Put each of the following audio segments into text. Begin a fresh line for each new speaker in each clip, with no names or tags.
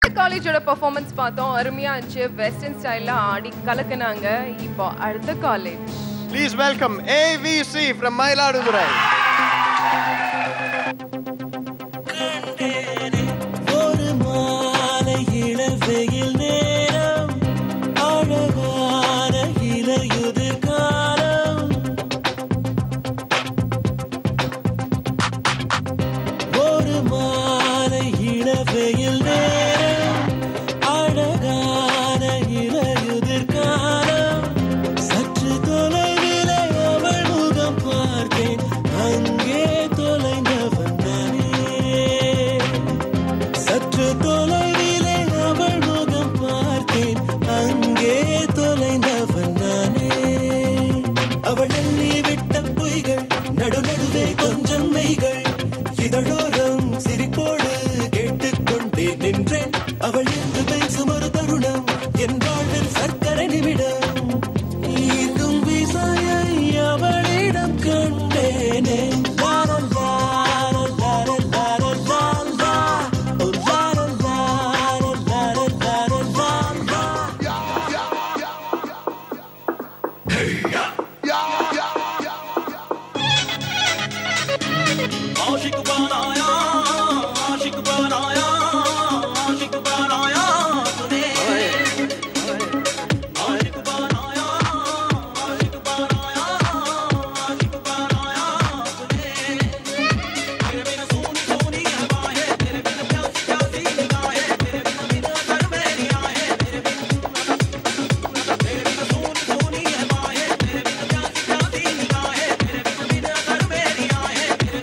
காலேஜோட பெர்ஃபார்மன்ஸ் பார்த்தோம் அருமையா இருந்துச்சு வெஸ்டர்ன் ஸ்டைல்ல ஆடி கலக்குனாங்க இப்போ அடுத்த college
Please welcome AVC from Mailadurai.
ஒரு மாலை இளவெயில் நேரம் அழகான இலையுதிர் காலம் ஒரு மாலை இளவெயில் நேரம் அழகான இலையுதிர் காலம் சற்று தொலைவிலே அவள் முகம் பார்த்தேன் அங்கே தொலைந்தவன் நானே சற்று தொலைவிலே அவள் முகம் பார்த்தேன் அங்கே தொலைந்தவன் நானே அவள் எண்ணி விட்ட பொய்கள் நடு நடுவே கொஞ்சம் மெய்கள் இதழோரம் சிரிப்போடு கேட்டுக்கொண்டே நின்றேன் அவள் என்று பேசும் ஒரு தருணம் என் வாழ்வில் சர்க்கரை நிமிடம் ஈர்க்கும் விசையை அவளிடம் கண்டேனே லாரல் லாரல் லாரல் லாரல் லால் லா. ஓ லாரல் லாரல் லாரல் லாரல் லால் லா. आशिक बनाया आशिक बनाया आशिक बनाया तूने आशिक बनाया आशिक बनाया आशिक बनाया तूने तेरे बिना सोनी सोनी हवाएं तेरे बिना प्यासी प्यासी निगाहें तेरे बिना बिना घर में नहीं आए तेरे बिना तेरे बिना सोनी सोनी हवाएं तेरे बिना प्यासी प्यासी निगाहें तेरे बिना बिना घर में नहीं आए तेरे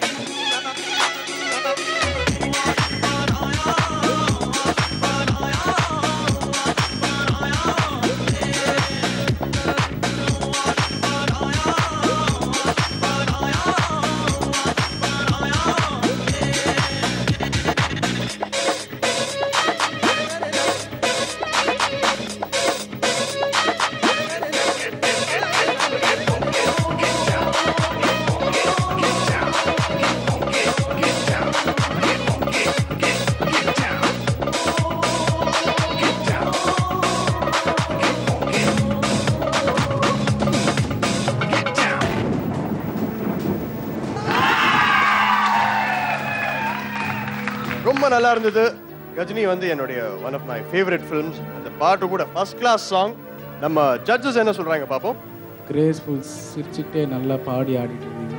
ரொம்ப நல்லா இருந்தது கஜினி வந்து என்னுடைய one of my favourite films அந்த பாட்டு கூட ஃபர்ஸ்ட் கிளாஸ் சாங் நம்ம ஜட்ஜஸ் என்ன சொல்றாங்க பாப்போம்
கிரேஸ்ஃபுல் சிரிச்சுக்கிட்டே நல்லா பாடி ஆடிட்டு இருந்தீங்க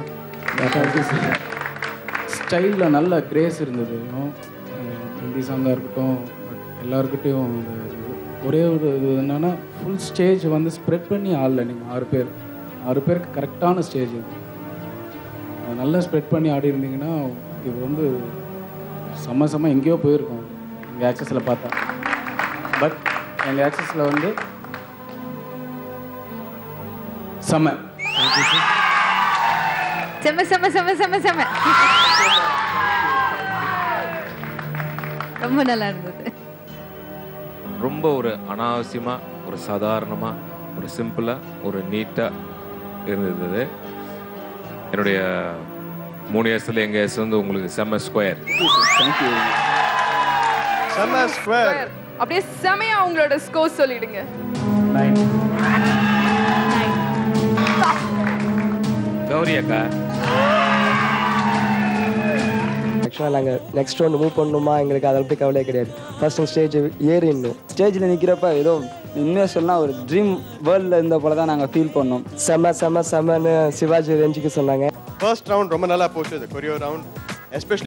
ஸ்டைலில் நல்ல கிரேஸ் இருந்தது இன்னும் ஹிந்தி சாங்காக இருக்கட்டும் பட் எல்லாருக்கிட்டையும் இந்த இது. ஒரே ஒரு இது என்னென்னா ஃபுல் ஸ்டேஜ் வந்து ஸ்ப்ரெட் பண்ணி ஆடல நீங்கள் ஆறு பேர் ஆறு பேருக்கு கரெக்டான ஸ்டேஜ் இது அது நல்லா ஸ்ப்ரெட் பண்ணி ஆடி இருந்தீங்கன்னா இது வந்து செம்ம செம்ம எங்கேயோ போயிருக்கோம் எங்கள் ஆக்சஸில் பார்த்தா பட் எங்கள் ஆக்சஸில் வந்து செம்ம
செம்ம செம்ம செம்ம செம்ம செம்ம ரொம்ப நல்லா இருந்தது
ரொம்ப ஒரு அனாவசியமாக ஒரு சாதாரணமாக ஒரு சிம்பிளாக ஒரு நீட்டாக இருந்தது என்னுடைய மூணு இயர்ஸில் எங்கள் இயர்ஸ் வந்து உங்களுக்கு செம்ம ஸ்கொயர்
தேங்க்யூ
செம்ம ஸ்கொயர்
அப்படியே செமையா உங்களோட ஸ்கோர் சொல்லிடுங்க
நைன்
கௌரி அக்கா
ஆக்சுவலாக நாங்கள் நெக்ஸ்ட் ரவுண்ட் மூவ் பண்ணணுமா எங்களுக்கு அதை பற்றி கவலையே கிடையாது ஃபர்ஸ்ட் ஸ்டேஜ் ஏறிடணும்
ஸ்டேஜில் நிற்கிறப்ப ஏதோ உண்மையாக சொன்னால் ஒரு ட்ரீம் வேர்ல்டில் இருந்த போல தான் நாங்கள் ஃபீல் பண்ணோம்
செம செம செமன்னு சிவாஜி ரேஞ்சுக்கு சொன்னாங்க
ஃபர்ஸ்ட் ரவுண்ட் ரொம்ப நல்லா போச்சு இந்த கொரியோ ரவுண்ட் எஸ்பெஷலி